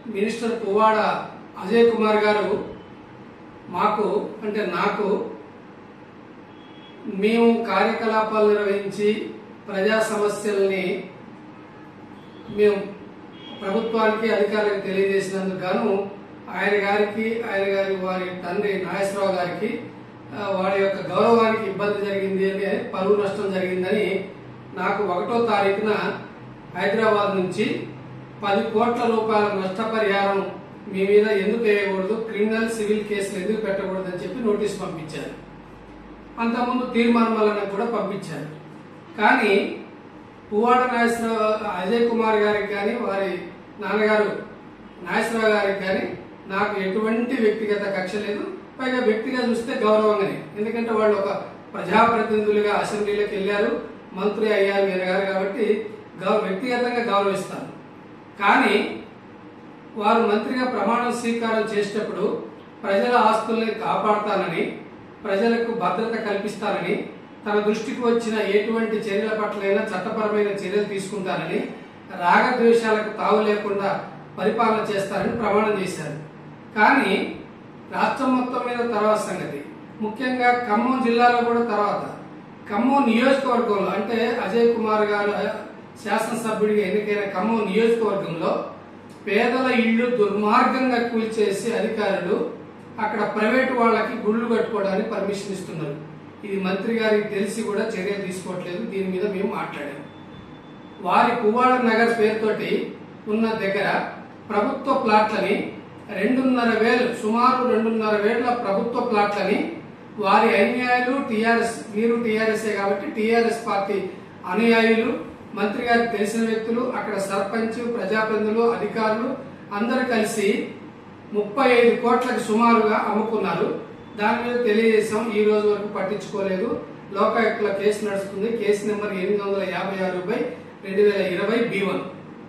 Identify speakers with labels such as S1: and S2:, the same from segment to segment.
S1: minister Puvvada Ajay Kumar గారు మాకు అంటే నాకు మేము కార్యకలాపాలు నిర్వహించి ప్రజా సమస్యల్ని మేము ప్రభుత్వానికి అధికారులకు తెలియజేసినందుకు గాను ఆయన గారికి ఆయన గారి వారి తండ్రి నాగేశ్వరరావు గారికి ఆ, వారి యొక్క గౌరవానికి ఇబ్బంది జరిగింది అని పరువు నష్టం జరిగిందని నాకు ఒకటో తారీఖున హైదరాబాద్ నుంచి పది కోట్ల రూపాయల నష్టపరిహారం మీ మీద ఎందుకు వేయకూడదు క్రిమినల్ సివిల్ కేసులు ఎందుకు పెట్టకూడదు అని చెప్పి నోటీస్ పంపించారు అంతకుముందు తీర్మానం కూడా పంపించారు కానీ పువ్వాడ నాగేశ్వరరావు అజయ్ కుమార్ గారికి కానీ వారి నాన్నగారు నాగేశ్వరరావు గారికి కానీ నాకు ఎటువంటి వ్యక్తిగత కక్ష లేదు పైగా వ్యక్తిగా చూస్తే గౌరవంగానే ఎందుకంటే వాళ్ళు ఒక ప్రజాప్రతినిధులుగా అసెంబ్లీలోకి వెళ్ళారు మంత్రి అయ్యారు ఈయన గారు కాబట్టి గౌ- వ్యక్తిగతంగా గౌరవిస్తాను కానీ వారు మంత్రిగా ప్రమాణ స్వీకారం చేసేటప్పుడు ప్రజల ఆస్తుల్ని కాపాడతానని ప్రజలకు భద్రత కల్పిస్తానని తన దృష్టికి వచ్చిన ఎటువంటి చర్యల పట్లైనా చట్టపరమైన చర్యలు తీసుకుంటానని రాగద్వేషాలకు తావు లేకుండా పరిపాలన చేస్తారని ప్రమాణం చేశారు కానీ రాష్ట్రం మొత్తం మీద తర్వాత సంగతి ముఖ్యంగా ఖమ్మం జిల్లాలో కూడా తర్వాత ఖమ్మం నియోజకవర్గంలో అంటే అజయ్ కుమార్ గారు శాసనసభ్యుడిగా ఎన్నికైన ఖమ్మం నియోజకవర్గంలో పేదల ఇళ్లు దుర్మార్గంగా కూల్చేసి అధికారులు అక్కడ ప్రైవేటు వాళ్ళకి గుళ్ళు కట్టుకోవడానికి పర్మిషన్ ఇస్తున్నారు ఇది మంత్రి గారికి తెలిసి కూడా చర్యలు తీసుకోవట్లేదు దీని మీద మేము మాట్లాడాము వారి పువ్వాడ నగర్ పేరుతోటి ఉన్న దగ్గర ప్రభుత్వ ప్లాట్లని రెండున్నర వేలు సుమారు రెండున్నర వేల ప్రభుత్వ ప్లాట్లని వారి అనుయాయులు టిఆర్ఎస్ వీరు టీఆర్ఎస్ఏ కాబట్టి టీఆర్ఎస్ పార్టీ అనుయాయులు మంత్రి గారికి తెలిసిన వ్యక్తులు అక్కడ సర్పంచ్ ప్రజాప్రతినిధులు అధికారులు అందరూ కలిసి ముప్పై ఐదు కోట్లకు సుమారుగా అమ్ముకున్నారు దాని మీద తెలియజేశాం ఈ రోజు వరకు పట్టించుకోలేదు లోకాయుక్తుల కేసు నడుస్తుంది కేసు నెంబర్ ఎనిమిది వందల యాభై ఆరు బై రెండు వేల ఇరవై బి వన్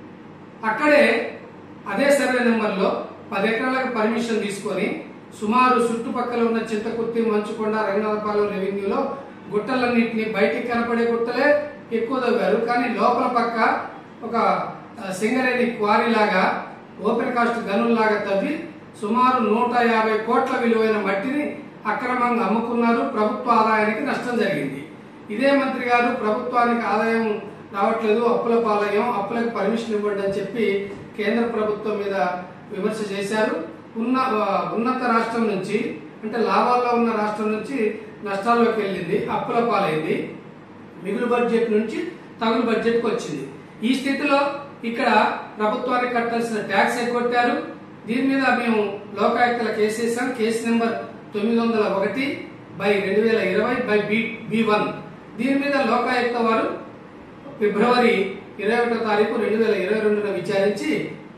S1: అక్కడే అదే సర్వే నెంబర్లో పది ఎకరాలకు పర్మిషన్ తీసుకొని సుమారు చుట్టుపక్కల ఉన్న చింతకుర్తి మంచుకొండ రంగనాథపాలెం రెవెన్యూలో గుట్టలన్నింటినీ బయటికి కనపడే గుట్టలే ఎక్కువ తవ్వారు కానీ లోపల పక్క ఒక ఆ, సింగరేణి క్వారీ లాగా ఓపెన్ కాస్ట్ గనుల్లాగా తవ్వి సుమారు నూట యాభై కోట్ల విలువైన మట్టిని అక్రమంగా అమ్ముకున్నారు ప్రభుత్వ ఆదాయానికి నష్టం జరిగింది ఇదే మంత్రి గారు ప్రభుత్వానికి ఆదాయం రావట్లేదు అప్పుల పాలయం అప్పులకు పర్మిషన్ ఇవ్వండి అని చెప్పి కేంద్ర ప్రభుత్వం మీద విమర్శ చేశారు ఉన్న ఆ, ఉన్నత రాష్ట్రం నుంచి అంటే లాభాల్లో ఉన్న రాష్ట్రం నుంచి నష్టాల్లోకి వెళ్ళింది అప్పుల పాలైంది మిగులు బడ్జెట్ నుంచి తగులు బడ్జెట్ కు వచ్చింది ఈ స్థితిలో ఇక్కడ ప్రభుత్వానికి కట్టాల్సిన ట్యాక్స్ ఎగ్గొట్టారు దీని మీద మేము లోకాయుక్తల కేసు వేసాం కేసు నెంబర్ తొమ్మిది వందల ఒకటి బై రెండు వేల ఇరవై బై బి బి వన్ దీని మీద లోకాయుక్త వారు ఫిబ్రవరి ఇరవై ఒకటో తారీఖు రెండు వేల ఇరవై రెండున విచారించి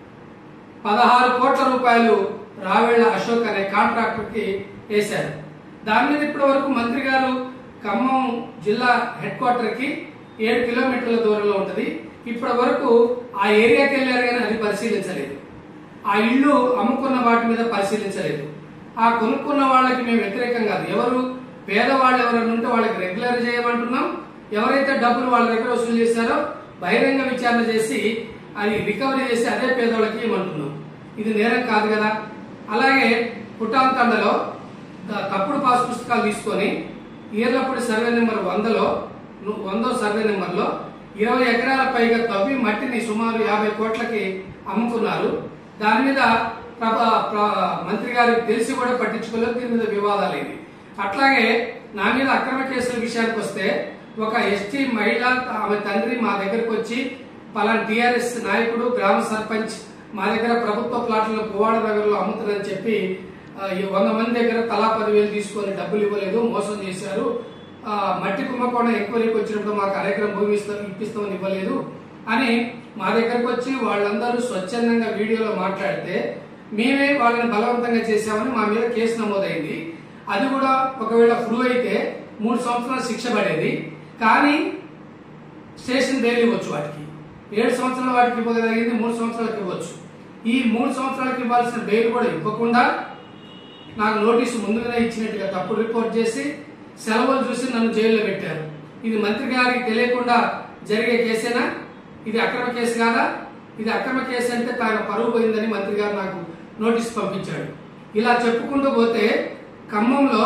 S1: పదహారు కోట్ల రూపాయలు రావేళ్ల అశోక్ అనే కాంట్రాక్టర్ కి వేశారు దాని మీద ఇప్పటి వరకు మంత్రి గారు ఖమ్మం జిల్లా హెడ్ క్వార్టర్ కి ఏడు కిలోమీటర్ల దూరంలో ఉంటది ఇప్పటి వరకు ఆ ఏరియాకి వెళ్ళారు కానీ అది పరిశీలించలేదు ఆ ఇల్లు అమ్ముకున్న వాటి మీద పరిశీలించలేదు ఆ కొనుక్కున్న వాళ్ళకి మేము వ్యతిరేకం కాదు ఎవరు పేదవాళ్ళు ఎవరైనా ఉంటే వాళ్ళకి రెగ్యులర్ చేయమంటున్నాం ఎవరైతే డబ్బులు వాళ్ళ దగ్గర వసూలు చేశారో బహిరంగ విచారణ చేసి అది రికవరీ చేసి అదే పేదవాళ్ళకి ఇవ్వమంటున్నాం ఇది నేరం కాదు కదా అలాగే పుట్టాన్ తండలో త- తప్పుడు పాస్ పుస్తకాలు తీసుకొని ఈర్లపూడి సర్వే నెంబర్ వందలో ను- వందో సర్వే నెంబర్లో ఇరవై ఎకరాల పైగా తవ్వి మట్టిని సుమారు యాభై కోట్లకి అమ్ముకున్నారు దాని మీద ప్రభ- ప్ర- మంత్రి గారికి తెలిసి కూడా పట్టించుకోలేదు దీని మీద వివాదాలు ఇవి అట్లాగే నా మీద అక్రమ కేసుల విషయానికి వస్తే ఒక ఎస్టీ మహిళ ఆమె తండ్రి మా దగ్గరకు వచ్చి పలానా టిఆర్ఎస్ నాయకుడు గ్రామ సర్పంచ్ మా దగ్గర ప్రభుత్వ ప్లాట్లను పువ్వాడ నగర్లో అమ్ముతుందని చెప్పి ఆ, ఈ వంద మంది దగ్గర తలా పదివేలు తీసుకొని డబ్బులు ఇవ్వలేదు మోసం చేశారు ఆ, మట్టి కుంభకోణం ఎంక్వైరీకి వచ్చినప్పుడు మాకు అరెకరం భూమి ఇస్తాం ఇప్పిస్తామని ఇవ్వలేదు అని మా దగ్గరకు వచ్చి వాళ్ళందరూ స్వచ్ఛందంగా వీడియోలో మాట్లాడితే మేమే వాళ్ళని బలవంతంగా చేశామని మా మీద కేసు నమోదైంది అది కూడా ఒకవేళ ప్రూవ్ అయితే మూడు సంవత్సరాల శిక్ష పడేది కానీ స్టేషన్ బెయిల్ ఇవ్వచ్చు వాటికి ఏడు సంవత్సరాల వాటికి ఇవ్వగలిగింది మూడు సంవత్సరాలకు ఇవ్వచ్చు ఈ మూడు సంవత్సరాలకు ఇవ్వాల్సిన బెయిల్ కూడా ఇవ్వకుండా నాకు నోటీసు ముందుగానే ఇచ్చినట్టుగా తప్పుడు రిపోర్ట్ చేసి సెలవులు చూసి నన్ను జైల్లో పెట్టారు ఇది మంత్రి గారికి తెలియకుండా జరిగే కేసేనా ఇది అక్రమ కేసు కాదా ఇది అక్రమ కేసు అంటే తాను పరువు పోయిందని మంత్రి గారు నాకు నోటీస్ పంపించాడు ఇలా చెప్పుకుంటూ పోతే ఖమ్మంలో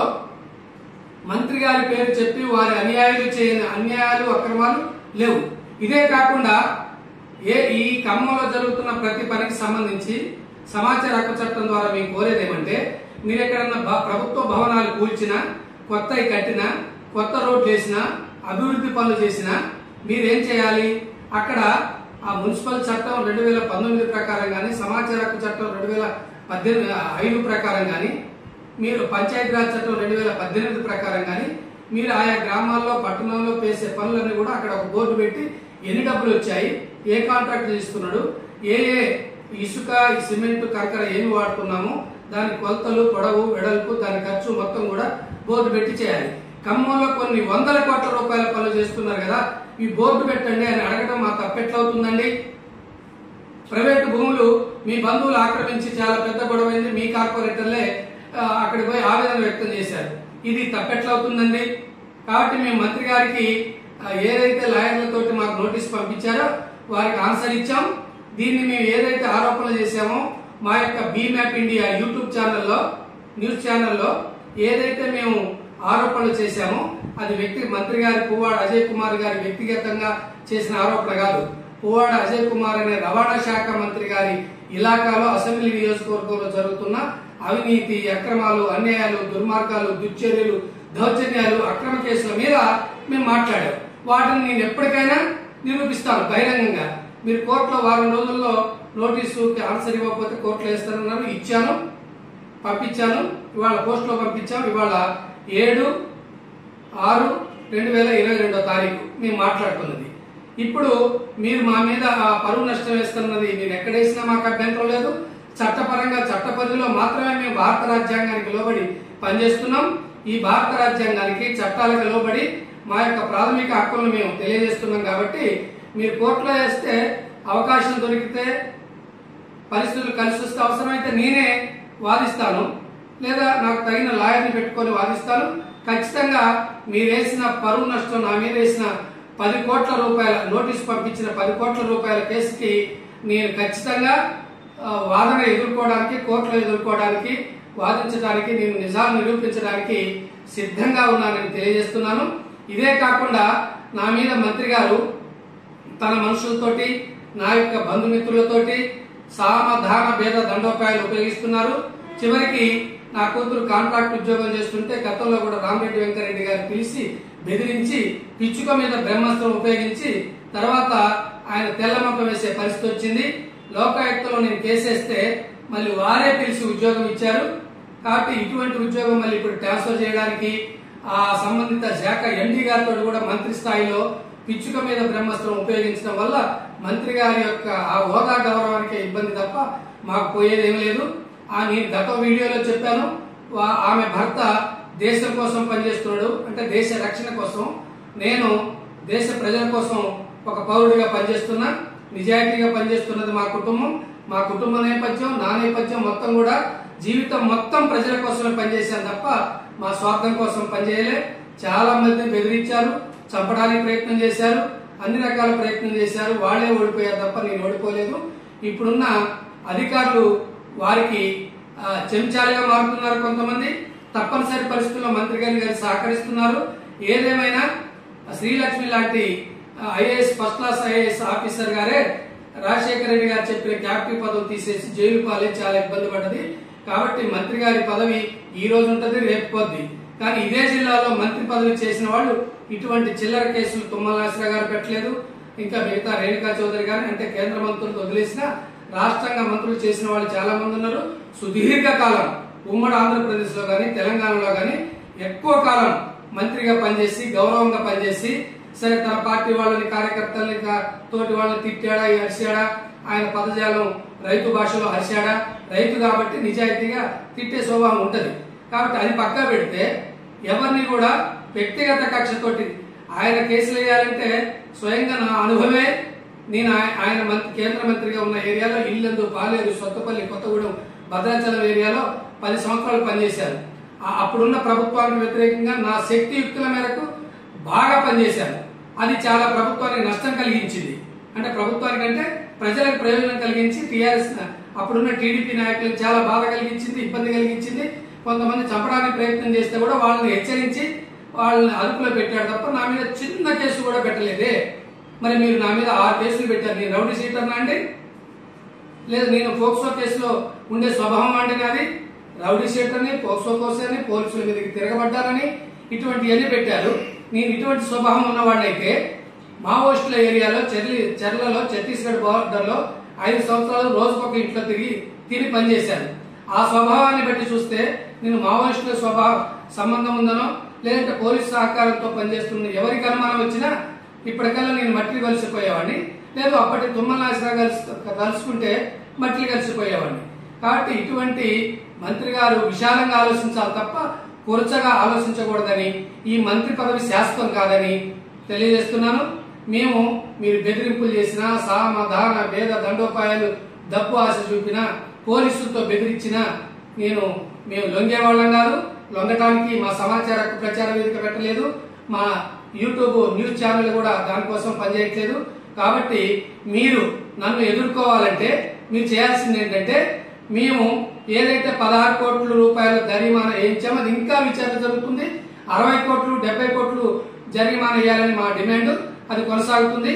S1: మంత్రి గారి పేరు చెప్పి వారి అన్యాయాలు చేయని అన్యాయాలు అక్రమాలు లేవు ఇదే కాకుండా ఏ ఈ ఖమ్మంలో జరుగుతున్న ప్రతి పనికి సంబంధించి సమాచార హక్కు చట్టం ద్వారా మేము కోరేది ఏమంటే మీరు ఎక్కడన్నా భ- ప్రభుత్వ భవనాలు కూల్చినా కొత్తవి కట్టినా కొత్త రోడ్లు వేసినా అభివృద్ధి పనులు చేసినా మీరేం చేయాలి అక్కడ ఆ మున్సిపల్ చట్టం రెండు వేల పంతొమ్మిది ప్రకారం కానీ సమాచార హక్కు చట్టం రెండు వేల పద్దెనిమిది ఐదు ప్రకారం కానీ మీరు పంచాయతీరాజ్ చట్టం రెండు వేల పద్దెనిమిది ప్రకారం కానీ మీరు ఆయా గ్రామాల్లో పట్టణంలో చేసే పనులన్నీ కూడా అక్కడ ఒక బోర్డు పెట్టి ఎన్ని డబ్బులు వచ్చాయి ఏ కాంట్రాక్ట్ తీసుకున్నాడు ఏ ఏ ఇసుక సిమెంట్ కంకర ఏమి వాడుతున్నాము దాని కొలతలు పొడవు వెడల్పు దాని ఖర్చు మొత్తం కూడా బోర్డు పెట్టి చేయాలి ఖమ్మంలో కొన్ని వందల కోట్ల రూపాయల పనులు చేస్తున్నారు కదా ఈ బోర్డు పెట్టండి అని అడగడం మా తప్పెట్లవుతుందండి ప్రైవేటు భూములు మీ బంధువులు ఆక్రమించి చాలా పెద్ద గొడవైంది మీ కార్పొరేటర్లే ఆ, అక్కడికి పోయి ఆవేదన వ్యక్తం చేశారు ఇది తప్పెట్లవుతుందండి కాబట్టి మేము మంత్రి గారికి ఆ, ఏదైతే లాయర్లతోటి మాకు నోటీస్ పంపించారో వారికి ఆన్సర్ ఇచ్చాం దీన్ని మేము ఏదైతే ఆరోపణలు చేశామో మా యొక్క బీ మ్యాప్ ఇండియా యూట్యూబ్ ఛానల్లో న్యూస్ ఛానల్లో ఏదైతే మేము ఆరోపణలు చేశామో అది వ్యక్తి మంత్రి గారి పువ్వాడ అజయ్ కుమార్ గారి వ్యక్తిగతంగా చేసిన ఆరోపణ కాదు పువ్వాడ అజయ్ కుమార్ అనే రవాణా శాఖ మంత్రి గారి ఇలాకాలో అసెంబ్లీ నియోజకవర్గంలో జరుగుతున్న అవినీతి అక్రమాలు అన్యాయాలు దుర్మార్గాలు దుశ్చర్యలు దౌర్జన్యాలు అక్రమ కేసుల మీద మేము మాట్లాడాం వాటిని నేను ఎప్పటికైనా నిరూపిస్తాను బహిరంగంగా మీరు కోర్టులో వారం రోజుల్లో నోటీసుకి ఆన్సర్ ఇవ్వకపోతే కోర్టులో వేస్తానన్నారు ఇచ్చాను పంపించాను ఇవాళ పోస్ట్ లో పంపించాం ఇవాళ ఏడు ఆరు రెండు వేల ఇరవై రెండో తారీఖు మేము మాట్లాడుతున్నది ఇప్పుడు మీరు మా మీద ఆ పరువు నష్టం వేస్తున్నది మీరు ఎక్కడేసినా మాకు అభ్యంతరం లేదు చట్టపరంగా చట్ట పరిధిలో మాత్రమే మేము భారత రాజ్యాంగానికి లోబడి పనిచేస్తున్నాం ఈ భారత రాజ్యాంగానికి చట్టాలకు లోబడి మా యొక్క ప్రాథమిక హక్కులను మేము తెలియజేస్తున్నాం కాబట్టి మీరు కోర్టులో వేస్తే అవకాశం దొరికితే పరిస్థితులు కలిసి వస్తే అవసరమైతే నేనే వాదిస్తాను లేదా నాకు తగిన లాయర్ని పెట్టుకొని వాదిస్తాను ఖచ్చితంగా మీరు వేసిన పరువు నష్టం నా మీద వేసిన పది కోట్ల రూపాయల నోటీస్ పంపించిన పది కోట్ల రూపాయల కేసుకి నేను ఖచ్చితంగా ఆ, వాదన ఎదుర్కోవడానికి కోర్టులో ఎదుర్కోవడానికి వాదించడానికి నేను నిజాలు నిరూపించడానికి సిద్ధంగా ఉన్నానని తెలియజేస్తున్నాను ఇదే కాకుండా నా మీద మంత్రి గారు తన మనుషులతోటి నా యొక్క బంధుమిత్రులతోటి సామధాన భేద దండోపాయాలు ఉపయోగిస్తున్నారు చివరికి నా కూతురు కాంట్రాక్ట్ ఉద్యోగం చేస్తుంటే గతంలో కూడా రామరెడ్డి వెంకరెడ్డి గారు పిలిచి బెదిరించి పిచ్చుక మీద బ్రహ్మాస్త్రం ఉపయోగించి తర్వాత ఆయన తెల్లమొక్క వేసే పరిస్థితి వచ్చింది లోకాయుక్తలో నేను కేసేస్తే మళ్ళీ వారే పిలిచి ఉద్యోగం ఇచ్చారు కాబట్టి ఇటువంటి ఉద్యోగం మళ్ళీ ఇప్పుడు ట్రాన్స్ఫర్ చేయడానికి ఆ సంబంధిత శాఖ ఎండి గారితో కూడా మంత్రి స్థాయిలో పిచ్చుక మీద బ్రహ్మాస్త్రం ఉపయోగించడం వల్ల మంత్రి గారి యొక్క ఆ హోదా గౌరవానికి ఇబ్బంది తప్ప మాకు పోయేది ఏమీ లేదు ఆ నేను గత వీడియోలో చెప్పాను వా- ఆమె భర్త దేశం కోసం పనిచేస్తున్నాడు అంటే దేశ రక్షణ కోసం నేను దేశ ప్రజల కోసం ఒక పౌరుడిగా పనిచేస్తున్నా నిజాయితీగా పనిచేస్తున్నది మా కుటుంబం మా కుటుంబ నేపథ్యం నా నేపథ్యం మొత్తం కూడా జీవితం మొత్తం ప్రజల కోసమే పనిచేశాను తప్ప మా స్వార్థం కోసం పనిచేయలే చాలా మందిని బెదిరించారు చంపడానికి ప్రయత్నం చేశారు అన్ని రకాల ప్రయత్నం చేశారు వాళ్ళే ఓడిపోయారు తప్ప నేను ఓడిపోలేదు ఇప్పుడున్న అధికారులు వారికి ఆ, చెంచాలుగా మారుతున్నారు కొంతమంది తప్పనిసరి పరిస్థితుల్లో మంత్రి గారి గారు సహకరిస్తున్నారు ఏదేమైనా శ్రీలక్ష్మి లాంటి IAS first class IAS officer గారే రాజశేఖర రెడ్డి గారు చెప్పిన క్యాప్టివ్ పదవి తీసేసి జైలు పాలే చాలా ఇబ్బంది పడ్డది కాబట్టి మంత్రి గారి పదవి ఈ రోజు ఉంటది రేపు పోద్ది కానీ ఇదే జిల్లాలో మంత్రి పదవి చేసిన వాళ్ళు ఇటువంటి చిల్లర కేసులు తుమ్మల నాసిరా గారు పెట్టలేదు ఇంకా మిగతా రేణుకా చౌదరి గాని అంటే కేంద్ర మంత్రులు వదిలేసిన రాష్ట్రంగా మంత్రులు చేసిన వాళ్ళు చాలా మంది ఉన్నారు సుదీర్ఘ కాలం ఉమ్మడి ఆంధ్రప్రదేశ్ లో గాని తెలంగాణలో గాని ఎక్కువ కాలం మంత్రిగా పనిచేసి గౌరవంగా పనిచేసి సరే తన పార్టీ వాళ్ళని కార్యకర్తల్ని కా- తోటి వాళ్ళని తిట్టాడా అరిశాడా ఆయన పదజాలం రైతు భాషలో హరిశాడా రైతు కాబట్టి నిజాయితీగా తిట్టే స్వభావం ఉంటది కాబట్టి అది పక్కా పెడితే ఎవరిని కూడా వ్యక్తిగత కక్షతోటి ఆయన కేసులు వేయాలంటే స్వయంగా నా అనుభవమే నేను ఆయ- ఆయన మంత్రి కేంద్ర మంత్రిగా ఉన్న ఏరియాలో ఇల్లందు పాలేరు సొత్తపల్లి కొత్తగూడెం భద్రాచలం ఏరియాలో పది సంవత్సరాలు పనిచేశాను ఆ- అప్పుడున్న ప్రభుత్వానికి వ్యతిరేకంగా నా శక్తియుక్తుల మేరకు బాగా పనిచేశాను అది చాలా ప్రభుత్వానికి నష్టం కలిగించింది అంటే ప్రభుత్వానికి అంటే ప్రజలకు ప్రయోజనం కలిగించి టీఆర్ఎస్ అప్పుడున్న టీడీపీ నాయకులకు చాలా బాధ కలిగించింది ఇబ్బంది కలిగించింది కొంతమంది చంపడానికి ప్రయత్నం చేస్తే కూడా వాళ్ళని హెచ్చరించి వాళ్ళని అదుపులో పెట్టాడు తప్ప నా మీద చిన్న కేసు కూడా పెట్టలేదే మరి మీరు నా మీద ఆరు కేసులు పెట్టారు నేను రౌడీ సీటర్నా అండి లేదు నేను పోక్సో కేసులో ఉండే స్వభావం అంటే నాది రౌడీ షీటర్ని పోక్సో కోసాన్ని పోలీసుల మీదకి తిరగబడ్డారని ఇటువంటివన్నీ పెట్టారు నేను ఇటువంటి స్వభావం ఉన్నవాడినైతే మావోయిస్టుల ఏరియాలో చెర్లి చెర్లలో ఛత్తీస్గఢ్ బార్డర్లో ఐదు సంవత్సరాలు రోజుకొక ఇంట్లో తిరిగి తిని పనిచేశాను ఆ స్వభావాన్ని బట్టి చూస్తే నేను మావోయిస్టుల స్వభావ సంబంధం ఉందనో లేదంటే పోలీస్ సహకారంతో పనిచేస్తున్న ఎవరికి అనుమానం వచ్చినా ఇప్పటికల్లా నేను మట్టి కలిసిపోయేవాడిని లేదు అప్పటి తుమ్మల నాశనం కలిసి కలుసుకుంటే మట్టి కలిసిపోయేవాడిని కాబట్టి ఇటువంటి మంత్రి గారు విశాలంగా ఆలోచించాలి తప్ప కురచగా ఆలోచించకూడదని ఈ మంత్రి పదవి శాశ్వతం కాదని తెలియజేస్తున్నాను మేము మీరు బెదిరింపులు చేసినా సామ దాన భేద దండోపాయాలు డబ్బు ఆశ చూపినా పోలీసులతో బెదిరించినా నేను మేము లొంగేవాళ్ళం కాదు లొంగటానికి మా సమాచార హక్కు ప్రచార వేదిక పెట్టలేదు మా యూట్యూబ్ న్యూస్ ఛానల్ కూడా దానికోసం పనిచేయట్లేదు కాబట్టి మీరు నన్ను ఎదుర్కోవాలంటే మీరు చేయాల్సింది ఏంటంటే మేము ఏదైతే పదహారు కోట్ల రూపాయల జరిమానా వేయించామో అది ఇంకా విచారణ జరుగుతుంది అరవై కోట్లు డెబ్బై కోట్లు జరిమానా వేయాలని మా డిమాండ్ అది కొనసాగుతుంది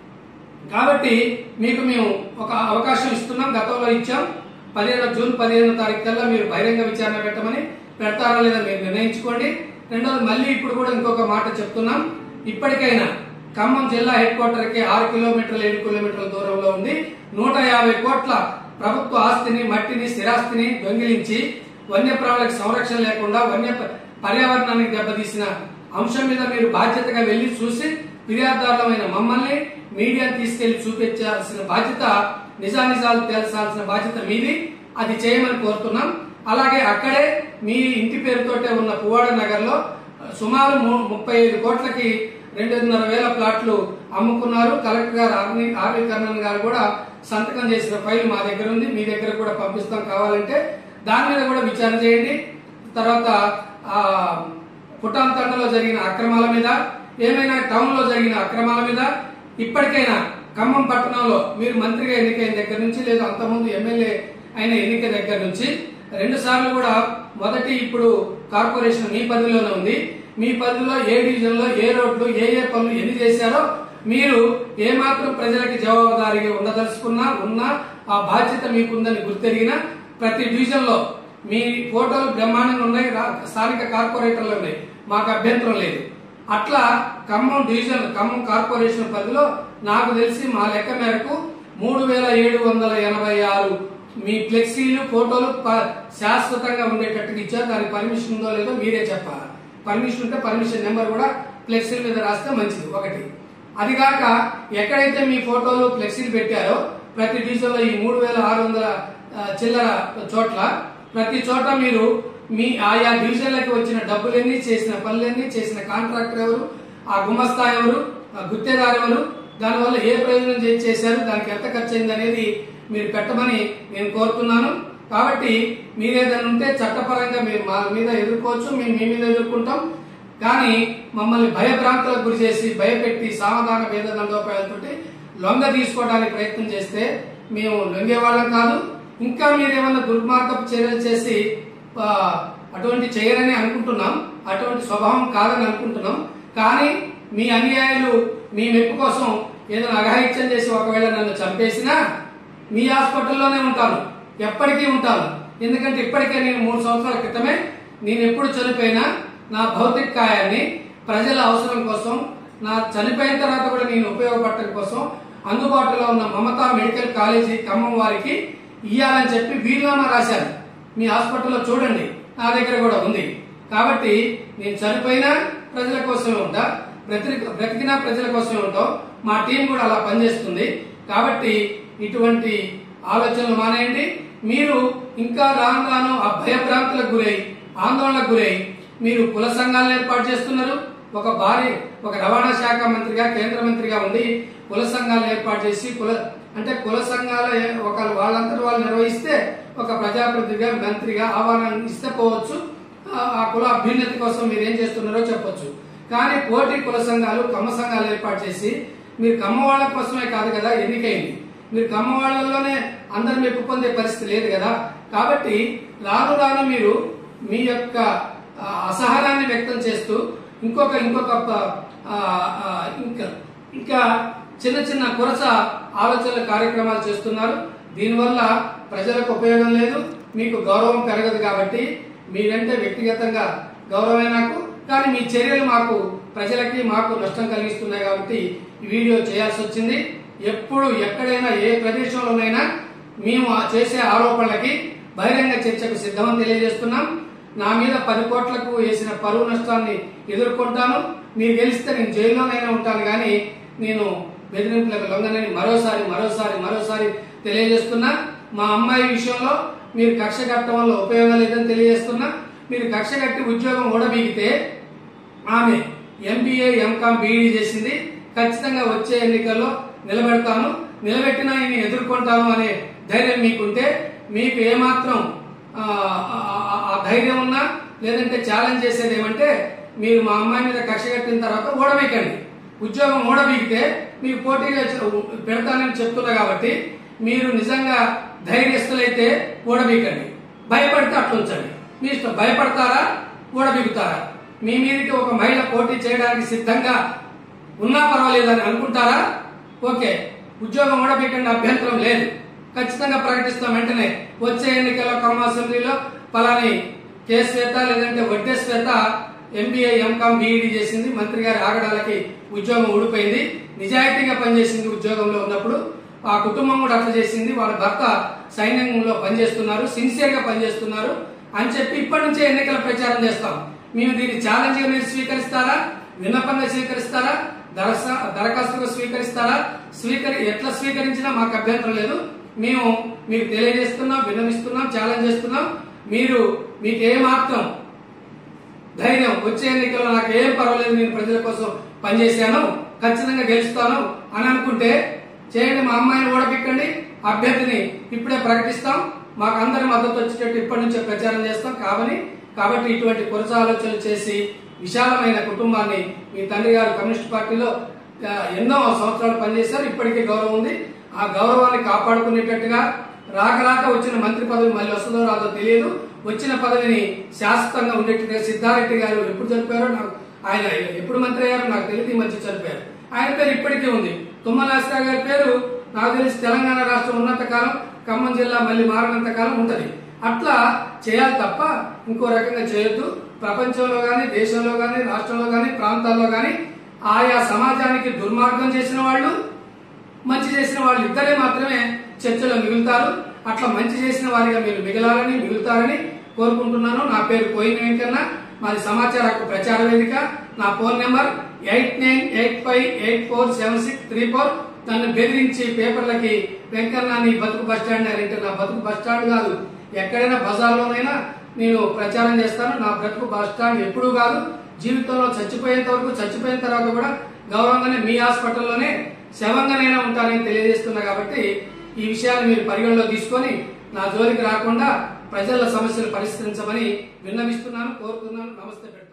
S1: కాబట్టి మీకు మేము ఒక అవకాశం ఇస్తున్నాం గతంలో ఇచ్చాం పదిహేను జూన్ పదిహేను తారీఖు కల్లా మీరు బహిరంగ విచారణ పెట్టమని పెడతారా లేదా మీరు నిర్ణయించుకోండి రెండోది మళ్ళీ ఇప్పుడు కూడా ఇంకొక మాట చెప్తున్నాం ఇప్పటికైనా ఖమ్మం జిల్లా హెడ్ క్వార్టర్ కి ఆరు కిలోమీటర్ల ఏడు కిలోమీటర్ల దూరంలో ఉంది నూట యాభై కోట్ల ప్రభుత్వ ఆస్తిని మట్టిని స్థిరాస్తిని దొంగిలించి వన్యప్రాణులకు సంరక్షణ లేకుండా వన్య పర్యావరణానికి దెబ్బతీసిన అంశం మీద మీరు బాధ్యతగా వెళ్లి చూసి ఫిర్యాదుదారులమైన మమ్మల్ని మీడియా తీసుకెళ్లి చూపించాల్సిన బాధ్యత నిజానిజాలు తేల్చాల్సిన బాధ్యత మీది అది చేయమని కోరుతున్నాం అలాగే అక్కడే మీ ఇంటి పేరుతోటే ఉన్న పువ్వాడ నగర్ లో సుమారు ము- ముప్పై ఐదు కోట్లకి రెండున్నర వేల ప్లాట్లు అమ్ముకున్నారు కలెక్టర్ గారు ఆర్వి ఆర్వి కర్ణన్ గారు కూడా సంతకం చేసిన ఫైల్ మా దగ్గర ఉంది మీ దగ్గర కూడా పంపిస్తాం కావాలంటే దాని మీద కూడా విచారణ చేయండి తర్వాత ఆ పుట్టాంతండలో జరిగిన అక్రమాల మీద ఏమైనా టౌన్ లో జరిగిన అక్రమాల మీద ఇప్పటికైనా ఖమ్మం పట్టణంలో మీరు మంత్రిగా ఎన్నికైన దగ్గర నుంచి లేదా అంతకుముందు ఎమ్మెల్యే అయిన ఎన్నిక దగ్గర నుంచి రెండు సార్లు కూడా మొదటి ఇప్పుడు కార్పొరేషన్ మీ పరిధిలోనే ఉంది మీ పరిధిలో ఏ డివిజన్ లో ఏ రోడ్లు ఏ ఏ పనులు ఎన్ని చేశారో మీరు ఏ మాత్రం ప్రజలకి జవాబుదారీగా ఉండదలుచుకున్నా ఉన్నా ఆ బాధ్యత మీకుందని గుర్తెరిగినా ప్రతి డివిజన్ లో మీ ఫోటోలు బ్రహ్మాండంగా ఉన్నాయి రా- స్థానిక కార్పొరేటర్లు ఉన్నాయి మాకు అభ్యంతరం లేదు అట్లా ఖమ్మం డివిజన్ ఖమ్మం కార్పొరేషన్ పరిధిలో నాకు తెలిసి మా లెక్క మేరకు మూడు వేల ఏడు వందల ఎనభై ఆరు మీ ఫ్లెక్సీలు ఫోటోలు ప- శాశ్వతంగా ఉండేటట్టుగా ఇచ్చారు దానికి పర్మిషన్ ఉందో లేదో మీరే చెప్పాలి పర్మిషన్ ఉంటే పర్మిషన్ నెంబర్ కూడా ఫ్లెక్సీల మీద రాస్తే మంచిది ఒకటి అది కాక ఎక్కడైతే మీ ఫోటోలు ఫ్లెక్సీలు పెట్టారో ప్రతి డివిజన్ లో ఈ మూడు వేల ఆరు వందల ఆ, చిల్లర చోట్ల ప్రతి చోట మీరు మీ ఆయా డివిజన్లకి వచ్చిన డబ్బులన్నీ చేసిన పనులన్నీ చేసిన కాంట్రాక్టర్ ఎవరు ఆ గుమస్తా ఎవరు ఆ గుత్తేదారు ఎవరు దానివల్ల ఏ ప్రయోజనం చే- చేశారు దానికి ఎంత ఖర్చు అయింది అనేది మీరు పెట్టమని నేను కోరుతున్నాను కాబట్టి మీరేదైనా ఉంటే చట్టపరంగా మీరు మా మీద ఎదుర్కోవచ్చు మేము మీ మీద ఎదుర్కొంటాం కానీ మమ్మల్ని భయభ్రాంతులకు గురి చేసి భయపెట్టి సావధాన వేద దండోపాయాలతోటి లొంగ తీసుకోవడానికి ప్రయత్నం చేస్తే మేము లొంగేవాళ్ళం కాదు ఇంకా మీరేమన్నా దుర్మార్గపు చర్యలు చేసి ఆ, అటువంటి చేయరని అనుకుంటున్నాం అటువంటి స్వభావం కాదని అనుకుంటున్నాం కానీ మీ అన్యాయాలు మీ మెప్పు కోసం ఏదైనా అఘాయిత్యం చేసి ఒకవేళ నన్ను చంపేసినా మీ హాస్పిటల్లోనే ఉంటాను ఎప్పటికీ ఉంటాను ఎందుకంటే ఇప్పటికే నేను మూడు సంవత్సరాల క్రితమే నేను ఎప్పుడు చనిపోయినా నా భౌతిక కాయాన్ని ప్రజల అవసరం కోసం నా చనిపోయిన తర్వాత కూడా నేను ఉపయోగపడటం కోసం అందుబాటులో ఉన్న మమతా మెడికల్ కాలేజీ ఖమ్మం వారికి ఇయ్యాలని చెప్పి వీలునామా రాశాను మీ హాస్పిటల్లో చూడండి నా దగ్గర కూడా ఉంది కాబట్టి నేను చనిపోయినా ప్రజల కోసమే ఉంటా బ్రతికి బ్రతికినా ప్రజల కోసమే ఉంటాం మా టీం కూడా అలా పనిచేస్తుంది కాబట్టి ఇటువంటి ఆలోచనలు మానేయండి మీరు ఇంకా రాను రాను ఆ భయభ్రాంతులకు గురై ఆందోళనకు గురై మీరు కుల సంఘాలను ఏర్పాటు చేస్తున్నారు ఒక భారీ ఒక రవాణా శాఖ మంత్రిగా కేంద్ర మంత్రిగా ఉండి కుల సంఘాలను ఏర్పాటు చేసి కుల అంటే కుల సంఘాల ఏ- ఒక వాళ్ళంతటి వాళ్ళు నిర్వహిస్తే ఒక ప్రజాప్రతినిధిగా మంత్రిగా ఆహ్వానం ఇస్తే పోవచ్చు ఆ- ఆ కుల అభ్యున్నతి కోసం మీరు ఏం చేస్తున్నారో చెప్పొచ్చు కానీ పోటీ కుల సంఘాలు కమ్మ సంఘాలు ఏర్పాటు చేసి మీరు కమ్మ వాళ్ళ కోసమే కాదు కదా ఎన్నికైంది మీరు కమ్మ వాళ్ళలోనే అందరు మెప్పు పొందే పరిస్థితి లేదు కదా కాబట్టి రాను రాను మీరు మీ యొక్క ఆ, అసహనాన్ని వ్యక్తం చేస్తూ ఇంకొక ఇంకొక ప- ఆ, ఆ, ఇంకా ఇంకా చిన్న చిన్న కొరస ఆలోచనల కార్యక్రమాలు చేస్తున్నారు దీనివల్ల ప్రజలకు ఉపయోగం లేదు మీకు గౌరవం పెరగదు కాబట్టి మీరంటే వ్యక్తిగతంగా గౌరవమే నాకు కానీ మీ చర్యలు మాకు ప్రజలకి మాకు నష్టం కలిగిస్తున్నాయి కాబట్టి ఈ వీడియో చేయాల్సి వచ్చింది ఎప్పుడు ఎక్కడైనా ఏ ప్రదేశంలోనైనా మేము ఆ చేసే ఆరోపణలకి బహిరంగ చర్చకు సిద్ధమని తెలియజేస్తున్నాం నా మీద పది కోట్లకు వేసిన పరువు నష్టాన్ని ఎదుర్కొంటాను మీరు గెలిస్తే నేను జైల్లోనైనా ఉంటాను కానీ నేను బెదిరింపులకు లొంగనని మరోసారి మరోసారి మరోసారి తెలియజేస్తున్నా మా అమ్మాయి విషయంలో మీరు కక్ష కట్టడం వల్ల ఉపయోగం లేదని తెలియజేస్తున్నా మీరు కక్ష కట్టి ఉద్యోగం ఊడబీగితే ఆమె ఎంబీఏ ఎంకామ్ బీఈడీ చేసింది ఖచ్చితంగా వచ్చే ఎన్నికల్లో నిలబెడతాను నిలబెట్టినా నేను ఎదుర్కొంటాను అనే ధైర్యం మీకుంటే మీకు ఏమాత్రం ఆ, ఆ, ఆ, ఆ ధైర్యం ఉన్నా లేదంటే ఛాలెంజ్ చేసేది ఏమంటే మీరు మా అమ్మాయి మీద కక్ష కట్టిన తర్వాత ఓడబీకండి ఉద్యోగం ఓడబీకితే మీకు పోటీగా చె- పెడతానని చెప్తున్నా కాబట్టి మీరు నిజంగా ధైర్యస్తులైతే ఓడబీకండి భయపడితే అట్లుంచండి మీ ఇష్టం భయపడతారా ఓడబీగుతారా మీ మీదకి ఒక మహిళ పోటీ చేయడానికి సిద్ధంగా ఉన్నా పర్వాలేదని అనుకుంటారా ఓకే ఉద్యోగం ఓడబీకండి అభ్యంతరం లేదు ఖచ్చితంగా ప్రకటిస్తాం వెంటనే వచ్చే ఎన్నికల్లో ఖమ్మం అసెంబ్లీలో పలాని కే శ్వేత లేదంటే Vadde Shweta MBA MCom BEd చేసింది మంత్రి గారి ఆగడాలకి ఉద్యోగం ఊడిపోయింది నిజాయితీగా పనిచేసింది ఉద్యోగంలో ఉన్నప్పుడు ఆ కుటుంబం కూడా అట్లా చేసింది వాళ్ళ భర్త సైన్యంలో పనిచేస్తున్నారు సిన్సియర్ గా పనిచేస్తున్నారు అని చెప్పి ఇప్పటి నుంచే ఎన్నికల ప్రచారం చేస్తాం మేము దీన్ని ఛాలెంజ్ గా మీరు స్వీకరిస్తారా విన్నపంగా స్వీకరిస్తారా దరస- దరఖాస్తుగా స్వీకరిస్తారా స్వీకరి ఎట్లా స్వీకరించినా మాకు అభ్యంతరం లేదు మేము మీకు తెలియజేస్తున్నాం విన్నవిస్తున్నాం ఛాలెంజ్ చేస్తున్నాం మీరు మీకు ఏ మాత్రం ధైర్యం వచ్చే ఎన్నికల్లో నాకు ఏం పర్వాలేదు నేను ప్రజల కోసం పనిచేశాను ఖచ్చితంగా గెలుస్తాను అని అనుకుంటే చేయండి మా అమ్మాయిని ఓడపిక్కండి అభ్యర్థిని ఇప్పుడే ప్రకటిస్తాం మాకు అందరి మద్దతు వచ్చేటట్టు ఇప్పటి నుంచే ప్రచారం చేస్తాం కాబట్టి కాబట్టి ఇటువంటి కొరస ఆలోచనలు చేసి విశాలమైన కుటుంబాన్ని మీ తండ్రి గారు కమ్యూనిస్ట్ పార్టీలో ఆ, ఎన్నో సంవత్సరాలు పనిచేశారు ఇప్పటికీ గౌరవం ఉంది ఆ గౌరవాన్ని కాపాడుకునేటట్టుగా రాక రాక వచ్చిన మంత్రి పదవి మళ్ళీ వస్తుందో రాదో తెలియదు వచ్చిన పదవిని శాశ్వతంగా ఉండేట్టుగా సిద్ధారెడ్డి గారు ఎప్పుడు చనిపోయారో నాకు ఆయన ఎప్పుడు మంత్రి అయ్యారో నాకు తెలియదు ఈ మధ్య చనిపోయారు ఆయన పేరు ఇప్పటికీ ఉంది తుమ్మల నాస్కా గారి పేరు నాకు తెలిసి తెలంగాణ రాష్ట్రం ఉన్నంత కాలం ఖమ్మం జిల్లా మళ్ళీ మారినంత కాలం ఉంటది అట్లా చేయాలి తప్ప ఇంకో రకంగా చేయొద్దు ప్రపంచంలో గాని దేశంలో గాని రాష్ట్రంలో గాని ప్రాంతాల్లో గాని ఆయా సమాజానికి దుర్మార్గం చేసిన వాళ్ళు మంచి చేసిన వాళ్ళు ఇద్దరే మాత్రమే చర్చలో మిగులుతారు అట్లా మంచి చేసిన వారిగా మీరు మిగలాలని మిగులుతారని కోరుకుంటున్నాను నా పేరు కోయిన వెంకన్న మాది సమాచార హక్కు ప్రచార వేదిక నా phone number eight nine eight five eight four seven six three four నన్ను బెదిరించి పేపర్లకి వెంకన్న నీ బతుకు బస్ స్టాండ్ అంటే నా బతుకు బస్ స్టాండ్ కాదు ఎక్కడైనా బజార్లోనైనా నేను ప్రచారం చేస్తాను నా బ్రతుకు బస్ స్టాండ్ ఎప్పుడూ కాదు జీవితంలో చచ్చిపోయేంత వరకు చచ్చిపోయిన తర్వాత కూడా గౌరవంగానే మీ హాస్పిటల్లోనే శవంగానైనా ఉంటానని తెలియజేస్తున్నా కాబట్టి ఈ విషయాన్ని మీరు పరిగణలో తీసుకొని నా జోలికి రాకుండా ప్రజల సమస్యలు పరిష్కరించమని విన్నవిస్తున్నాను కోరుతున్నాను నమస్తే